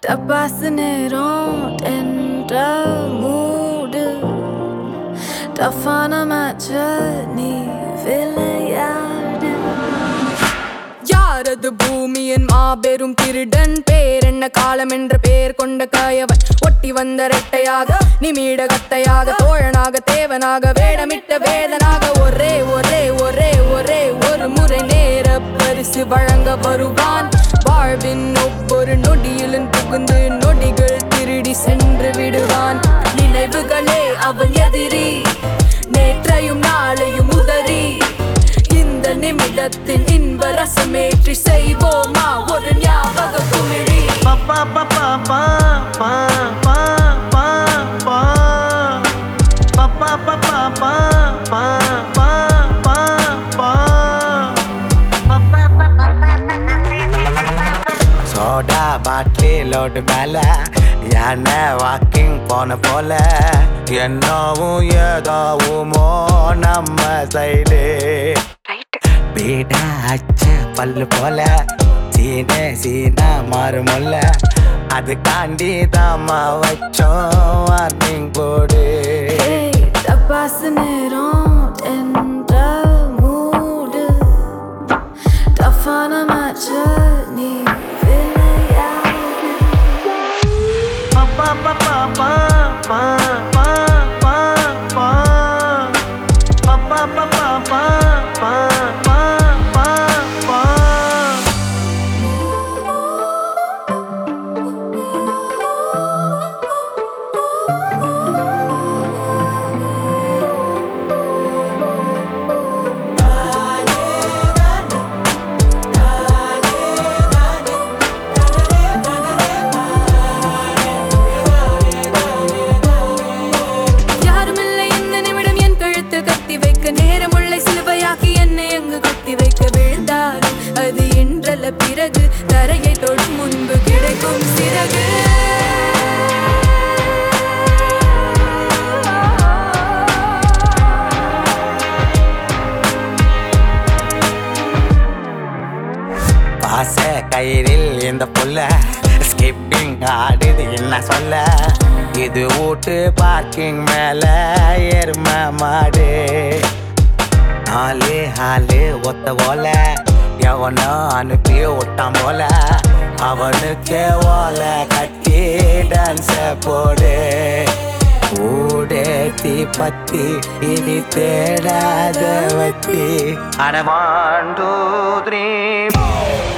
டப்பாசு நேரம் என்ற மூடு டஃப்பான மேட்ச நீ விளையாடு யாரது பூமியின் மாபெரும் திருடன் பேர் என்ன காலம் என்ற பெயர் கொண்ட கயவன் ஒட்டி வந்த ரெட்டையாக நிமிட கத்தையாக தோழனாக தேவனாக வேடமிட்ட வேதனாக ஒரே ஒரே ஒரே ஒரே ஒரு முறை நேர பரிசு வழங்க வருவான் வாழ்வின் ஒவ்வொரு நொடியிலும் புகுந்து நொடிகள் திருடி சென்று விடுவான் நினைவுகளே அவன் எதிரி நேற்றையும் நாளையும் உதறி இந்த நிமிடத்தின் இன்ப ரசமேற்றி செய்வோமா ஒரு ஞாபக குமிழி Pa pa pa pa pa pa pa pa pa Pa pa pa pa pa pa pa pa pa soda பாட்டிலோடு மேல யானை வாக்கிங் போன போல என்னவும் ஏதாவுமோ நம்ம சைடு பீடா அச்ச பல்லு போல சீன சீனா மாறுமுல்ல அது காண்டி தாமா வச்சோம் வார்னிங் போடு ஏய், டப்பாசு நேரம் என்ற மூடு டஃப்பான மேட்ச நீ விளையாடு Pa pa pa pa pa pa pa pa pa Pa pa pa pa pa pa pa pa pa யாருமில்லை இந்த நிமிடம் என் கழுத்து கத்தி வைக்க நேரமுள்ள சிலுவையாக்கி என்னை அங்கு குத்தி வைக்க விழுந்தாலும் அது இன்றல்ல பிறகு தரையை தொடும் முன்பு கிடைக்கும் சிறகு பாச கயிறில் இந்த புள்ள ஸ்கிப்பிங் ஆடுது என்ன சொல்ல இது வீட்டு பார்க்கிங் மேல எரும மாடு நாலு ஹாலு ஒத்த போல எவனோ அனுப்பி விட்டான் போல அவனுக்கு ஓலை கட்டி டான்ஸ போடு ஊடேத்தி பத்தி இனி தேடாத வத்தி அடவான் டூ த்ரீ